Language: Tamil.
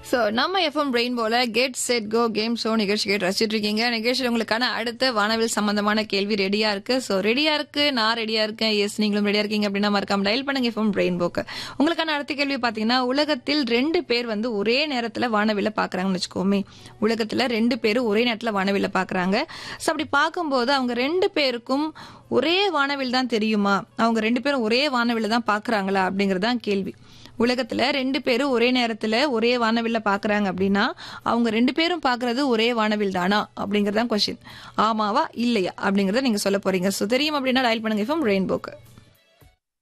ஸோ நம்ம எஃப்எம் ரெயின்போல get set go game show நிகழ்ச்சி கேட்டு ரசிச்சிட்டு இருக்கீங்க நிகழ்ச்சியில் உங்களுக்கான அடுத்த வானவில் சம்பந்தமான கேள்வி ரெடியா இருக்கு ஸோ ரெடியா இருக்கு நான் ரெடியா இருக்கேன் எஸ் நீங்களும் ரெடியா இருக்கீங்க அப்படின்னா மறக்காம டயல் பண்ணுங்க எஃப்எம் ரெயின்போக்கு உங்களுக்கான அடுத்த கேள்வி பாத்தீங்கன்னா உலகத்தில் ரெண்டு பேர் வந்து ஒரே நேரத்துல வானவில்ல பாக்குறாங்கன்னு வச்சுக்கோமே உலகத்துல ரெண்டு பேரும் ஒரே நேரத்துல வானவில்ல பாக்குறாங்க ஸோ அப்படி பார்க்கும்போது அவங்க ரெண்டு பேருக்கும் ஒரே வானவில் தான் தெரியுமா அவங்க ரெண்டு பேரும் ஒரே வானவில்ல தான் பாக்குறாங்களா அப்படிங்கறதுதான் கேள்வி உலகத்துல ரெண்டு பேரும் ஒரே நேரத்துல ஒரே வானவில்ல பாக்குறாங்க அப்படின்னா அவங்க ரெண்டு பேரும் பாக்குறது ஒரே வானவில் தானா அப்படிங்கறதான் கொஸ்டின் ஆமாவா இல்லையா அப்படிங்கறத நீங்க சொல்ல போறீங்க சோ தெரியும் அப்படின்னா டயல் பண்ணுங்க இப்போ ரெயின்போக்கு